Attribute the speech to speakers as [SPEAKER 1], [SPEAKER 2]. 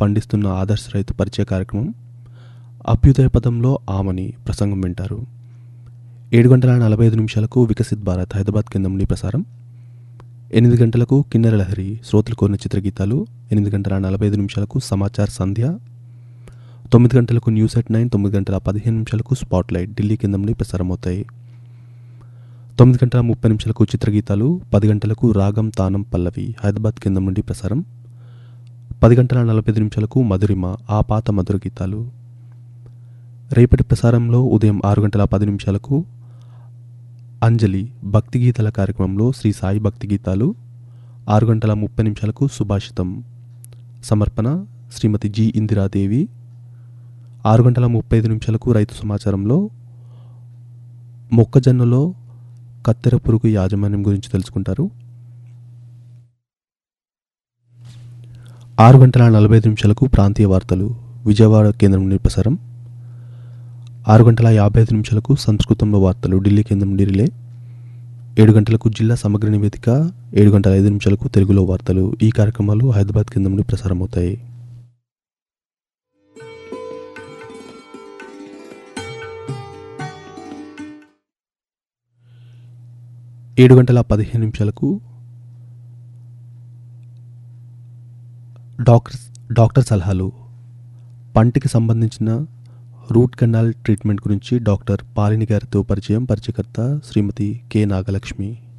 [SPEAKER 1] పండిస్తున్న ఆదర్శ రైతు పరిచయ కార్యక్రమం అభ్యుదయ పదంలో ఆమని ప్రసంగం వింటారు ఏడు గంటల నలభై ఐదు నిమిషాలకు వికసిత్ భారత్ హైదరాబాద్ కేంద్రం నుండి ప్రసారం ఎనిమిది గంటలకు కిన్నెర లహరి శ్రోతలు కోరిన చిత్రగీతాలు ఎనిమిది గంటల నలభై ఐదు నిమిషాలకు సమాచార్ సంధ్య తొమ్మిది గంటలకు న్యూస్ ఎట్ నైన్ తొమ్మిది గంటల పదిహేను నిమిషాలకు స్పాట్ లైట్ ఢిల్లీ కేంద్రం నుండి ప్రసారం అవుతాయి తొమ్మిది గంటల ముప్పై నిమిషాలకు చిత్రగీతాలు పది గంటలకు రాగం తానం పల్లవి హైదరాబాద్ కేంద్రం నుండి ప్రసారం పది గంటల నలభై ఐదు నిమిషాలకు మధురిమ ఆ పాత మధుర గీతాలు రేపటి ప్రసారంలో ఉదయం ఆరు గంటల పది నిమిషాలకు అంజలి భక్తి గీతాల కార్యక్రమంలో శ్రీ సాయి భక్తి గీతాలు ఆరు గంటల ముప్పై నిమిషాలకు సుభాషితం సమర్పణ శ్రీమతి జి ఇందిరాదేవి ఆరు గంటల ముప్పై ఐదు నిమిషాలకు రైతు సమాచారంలో మొక్కజొన్నలో కత్తెర పురుగు యాజమాన్యం గురించి తెలుసుకుంటారు ఆరు గంటల నలభై ఐదు నిమిషాలకు ప్రాంతీయ వార్తలు విజయవాడ కేంద్రం నుండి ప్రసారం ఆరు గంటల యాభై ఐదు నిమిషాలకు సంస్కృతంలో వార్తలు ఢిల్లీ కేంద్రం నుండి రిలే ఏడు గంటలకు జిల్లా సమగ్ర నివేదిక ఏడు గంటల ఐదు నిమిషాలకు తెలుగులో వార్తలు ఈ కార్యక్రమాలు హైదరాబాద్ కేంద్రం నుండి ప్రసారం అవుతాయి ఏడు గంటల పదిహేను నిమిషాలకు డాక్టర్ డాక్టర్ సలహాలు పంటికి సంబంధించిన రూట్ కెనాల్ ట్రీట్మెంట్ గురించి డాక్టర్ పాలిని గారితో పరిచయం పరిచయకర్త శ్రీమతి కె నాగలక్ష్మి